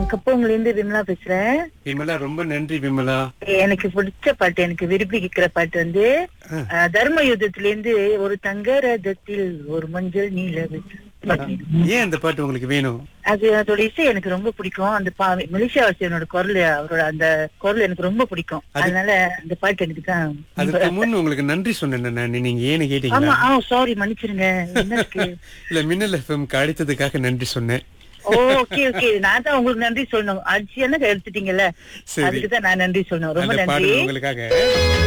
கப்பவங்கள இருந்து விமலா பேசுறேன் விமலா ரொம்ப நன்றி விமலா எனக்கு பிடிச்ச பாட்டு எனக்கு விரும்பி கேட்கிற பாட்டு வந்து அஹ், தர்ம யுத்தத்துல இருந்து ஒரு தங்க ரதத்தில் ஒரு மஞ்சள் நீலவு ஏன் அந்த பாட்டு உங்களுக்கு வேணும் அது அதோட இசை எனக்கு ரொம்ப பிடிக்கும் அந்த பா மலேசியா வாசியனோட குரல் அவரோட அந்த குரல் எனக்கு ரொம்ப பிடிக்கும் அதனால அந்த பாட்டு எனக்கு தான் அதுக்கு முன் உங்களுக்கு நன்றி சொன்னேன் நான் நீங்க ஏன்னு ஆமா கேட்டீங்களா ஆ சாரி மன்னிச்சிருங்க என்ன இருக்கு இல்ல மின்னல் எஃப்எம் அடித்ததுக்காக நன்றி சொன்னேன் ஓகே ஓகே நான் தான் உங்களுக்கு நன்றி சொல்லணும் அடிச்சு என்ன எடுத்துட்டீங்கல்ல சரி. அதுக்கு தான் நான் நன்றி சொல்லணும் ரொம்ப அந்த நன்றி பாடல் உங்களுக்காக